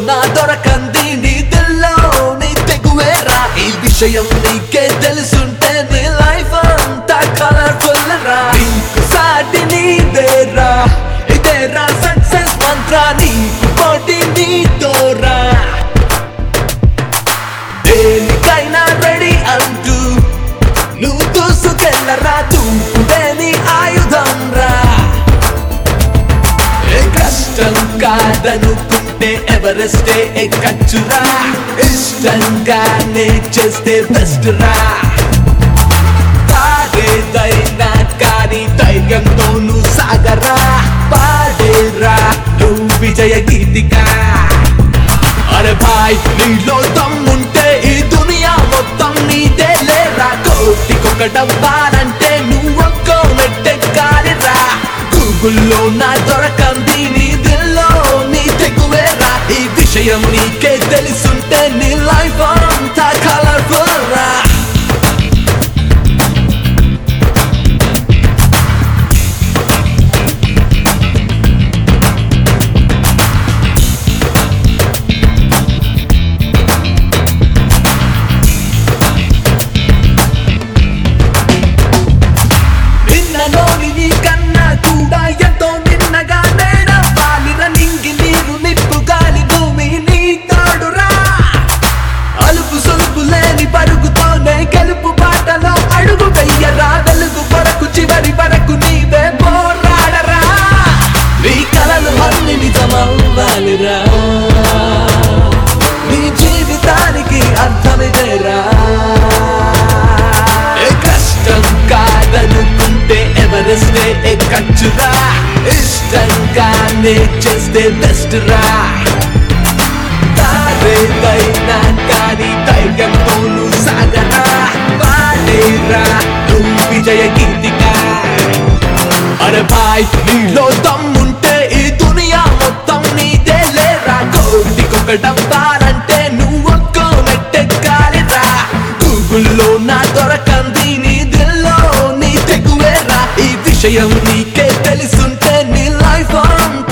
నా దొరకంది నీ దిల్లో నీ తెగువేరా ఈ విషయం నీకే తెలుసుంటే నీ లైఫ్ అంతా కలర్ఫుల్ రా నీకు సాటి నీదేరా ఇదేరా సక్సెస్ మంత్ర నీకు పోటీ నీతోరా దేనికైనా రెడీ అంటూ నువ్వు దూసుకెళ్ళరా తూపుడే నీ ఆయుధం రా ఏ కష్టం కాదనుకుంటే ఎవరెస్టే ఎక్కచ్చురా ఇష్టంగానే చేస్తే బెస్ట్ రా తాగేదైనా కానీ ధైర్యంతో నువ్వు సాగరా పాడేరా నువ్వు విజయ గీతికా అరే భాయ్ నీలో దమ్ముంటే ఈ దునియా మొత్తం నీదే లేరా కోటికొకటవ్వాలంటే నువ్వు ఒక్కో మెట్టెక్కాలిరా గూగుల్లో నా దొరకంది నీ దిల్లో నీ తెగువేరా ఈ విషయం నీకే తెలుసుంటే నీ లైఫ్ అంతా కలర్ఫుల్ రా నిన్నలోని నీ కన్నా కూడా ఎంతో నిన్నగా నేడవ్వాలిర నింగి నీరు నిప్పు గాలి భూమి నీ తోడురా అలుపు సొలుపు లేని పరుగుతోనే గెలుపు బాటలో అడుగు వెయ్యరా వెలుగు కొరకు చివరి వరకు నీవే పోరాడరా నీ కలలు అన్ని నిజమవ్వాలిరా నీ జీవితానికి అర్థమిదేరా ఏ కష్టం కాదనుకుంటే ఎవరెస్టే ఎక్కచ్చురా ఇష్టంగానే చేస్తే బెస్ట్ రా తారేదైనా కానీ ధైర్యంతో నువ్వు సాగరా పాడేరా నువ్వు విజయ గీతికా అరే భాయ్ నీలో దమ్ముంటే ఈ దునియా మొత్తం నీదే లేరా కోటికొకటవ్వాలంటే నువ్వు ఒక్కో మెట్టెక్కాలిరా గూగుల్లో నా దొరకంది నీ దిల్లో నీ తెగువేరా ఈ విషయం నీకే తెలుసుంటే నీ లైఫ్ అంతా